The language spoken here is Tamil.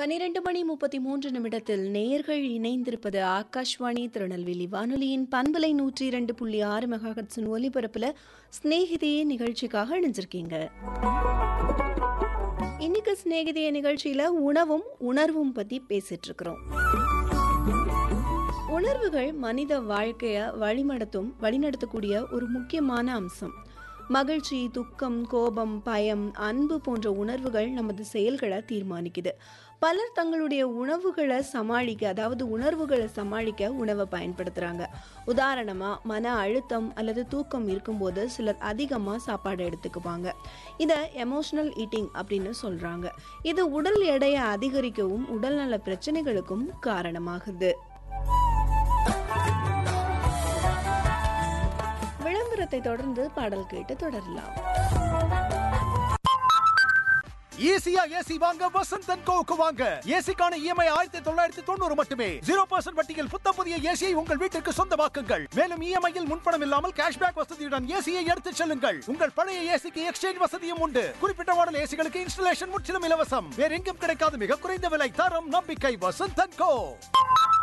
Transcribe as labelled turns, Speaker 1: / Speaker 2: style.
Speaker 1: பனிரெண்டு மணி முப்பத்தி மூன்று நிமிடத்தில் நேயர்கள் இணைந்திருப்பது ஆகாஷ்வாணி திருநெல்வேலி வானொலியின் பண்பலை நூற்றி இரண்டு புள்ளி ஆறு மெகாஹட்ஸின் ஒலிபரப்புல ஸ்நேகிதியே நிகழ்ச்சிக்காக இணைஞ்சிருக்கீங்க இன்னைக்கு ஸ்நேகிதிய நிகழ்ச்சியில உணவும் உணர்வும் பத்தி பேசிட்டு இருக்கிறோம் உணர்வுகள் மனித வாழ்க்கைய வழிநடத்தும் வழிநடத்தக்கூடிய ஒரு முக்கியமான அம்சம் மகிழ்ச்சி துக்கம் கோபம் பயம் அன்பு போன்ற உணர்வுகள் நமது செயல்களை தீர்மானிக்குது பலர் தங்களுடைய உணவுகளை சமாளிக்க அதாவது உணர்வுகளை சமாளிக்க உணவை பயன்படுத்துறாங்க உதாரணமா மன அழுத்தம் அல்லது தூக்கம் இருக்கும்போது சிலர் அதிகமா சாப்பாடு எடுத்துக்குவாங்க இதை எமோஷனல் ஈட்டிங் அப்படின்னு சொல்றாங்க இது உடல் எடையை அதிகரிக்கவும் உடல்நல பிரச்சனைகளுக்கும் காரணமாகுது விளம்பரத்தை தொடர்ந்து பாடல் கேட்டு தொடரலாம்
Speaker 2: ஈஸியா ஏசி வாங்க வசந்த் அண்ட் கோவுக்கு வாங்க ஏசிக்கான இஎம்ஐ ஆயிரத்தி தொள்ளாயிரத்தி தொண்ணூறு மட்டுமே ஜீரோ பர்சன்ட் வட்டியில் புத்த புதிய ஏசியை உங்கள் வீட்டிற்கு சொந்தமாக்குங்கள் மேலும் இஎம்ஐயில் முன்பணம் இல்லாமல் கேஷ்பேக் வசதியுடன் ஏசியை எடுத்துச் செல்லுங்கள் உங்கள் பழைய ஏசிக்கு எக்ஸ்சேஞ்ச் வசதியும் உண்டு குறிப்பிட்ட மாடல் ஏசிகளுக்கு இன்ஸ்டலேஷன் முற்றிலும் இலவசம் வேற எங்கும் கிடைக்காத மிக குறைந்த விலை தரம் நம்பிக்கை வசந்த் அண்ட் கோ